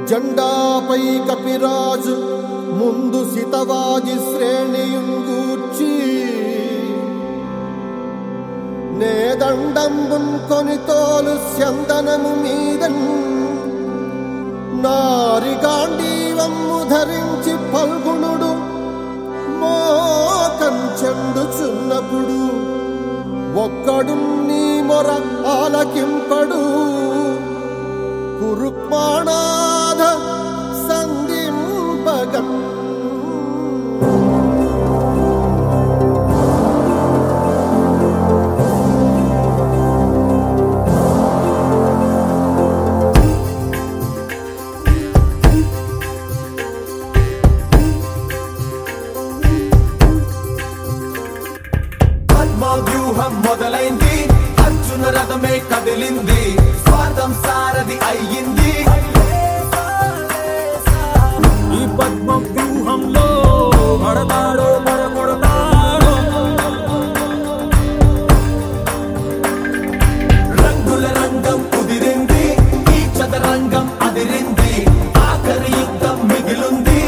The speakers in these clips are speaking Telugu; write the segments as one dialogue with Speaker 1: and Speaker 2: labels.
Speaker 1: జెండాపై కపిరాజు ముందు సితవాది శ్రేణియుంగూర్చి నేదండంబున్ కొని తోలు స్యందనము మీదన్ నారిగాండీవమ్ము ధరించి పల్గుణుడు మోకంచెండుచున్నప్పుడు ఒక్కడు నీ మొర ఆలకింపడు కురుక్మాణాధ సంధింపగం
Speaker 2: పద్మవ్యూహం మొదలైంది అర్జున రథమే కదిలింది స్వార్థం సారథి అయ్యింది
Speaker 3: ఈ పద్మ వ్యూహంలో పడతాడో పడగొడతాడో
Speaker 2: రంగుల రంగం కుదిరింది ఈ చదరంగం అదిరింది ఆఖరి యుద్ధం మిగిలుంది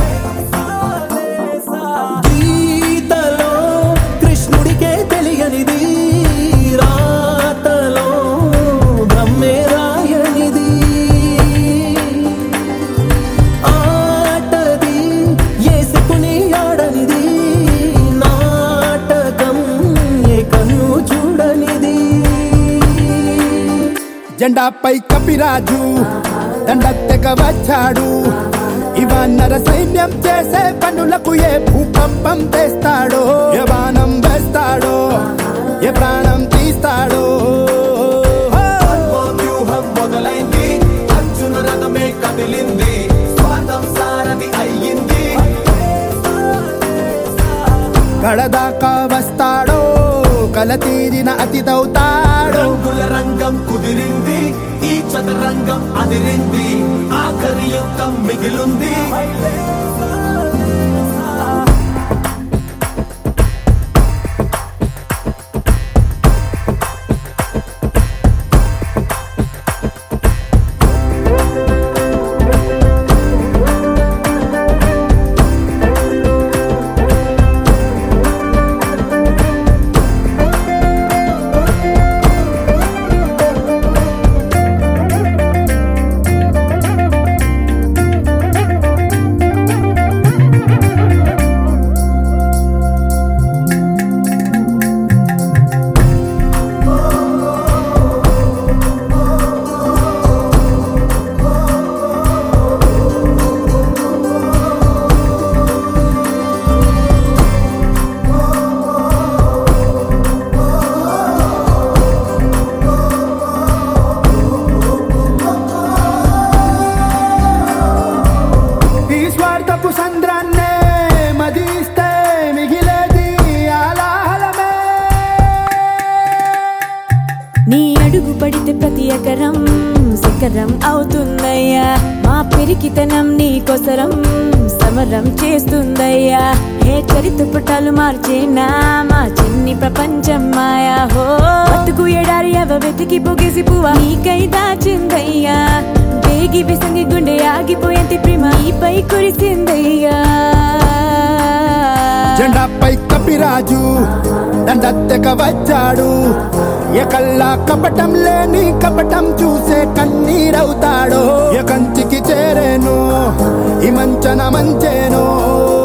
Speaker 3: గీతలో కృష్ణుడికే తెలియనిది రాతలో బ్రహ్మే రాయనిది ఆటది ఏసుకుని ఆడనిది నాటకం ఏ కన్ను చూడనిది
Speaker 4: జెండాపై కపిరాజు దండత్తెగ వచ్చాడు ఇవాన్నర సైన్యం చేసే పనులకు ఏ భూకంపం తెస్తాడో ఏ బాణం వేస్తాడో ఏ ప్రాణం తీస్తాడో
Speaker 2: పద్మవ్యూహం మొదలైంది అర్జున రథమే కదిలింది స్వార్థం సారథి అయ్యింది
Speaker 4: కడదాకా వస్తాడో కల తీరిన అతిథవుతాడో
Speaker 2: రంగుల రంగం కుదిరింది ఈ చదరంగం అదిరింది ఆఖరి యుద్ధం మిగిలుంది
Speaker 4: ఈ స్వార్థపు సంద్రాన్నే మదిస్తే మిగిలేది ఆలాహలమే
Speaker 5: నీ అడుగు పడితే ప్రతి ఎకరం శిఖరం అవుతుందయ్యా మా పెరికితనం నీ కొసరం సమరం చేస్తుందయ్యా హే చరిత్ర పుటాలు మార్చేనా మా చిన్ని ప్రపంచం మాయా హో బతుకు ఎడారి అవ వెతికి పొగేసి పువ్వా నీకై దాచిందయ్యా వేగి విసంగి గుండె ఆగిపోయేంత ప్రేమ నీపై కురిసిందయ్యా
Speaker 4: జెండాపై కపిరాజు దండత్తెక వచ్చాడు ఎకల్లా కపటం లేని కపటం చూసే కన్నీరవుతాడో ఎకంచికి చేరేను ఈ మంచన మంచేనో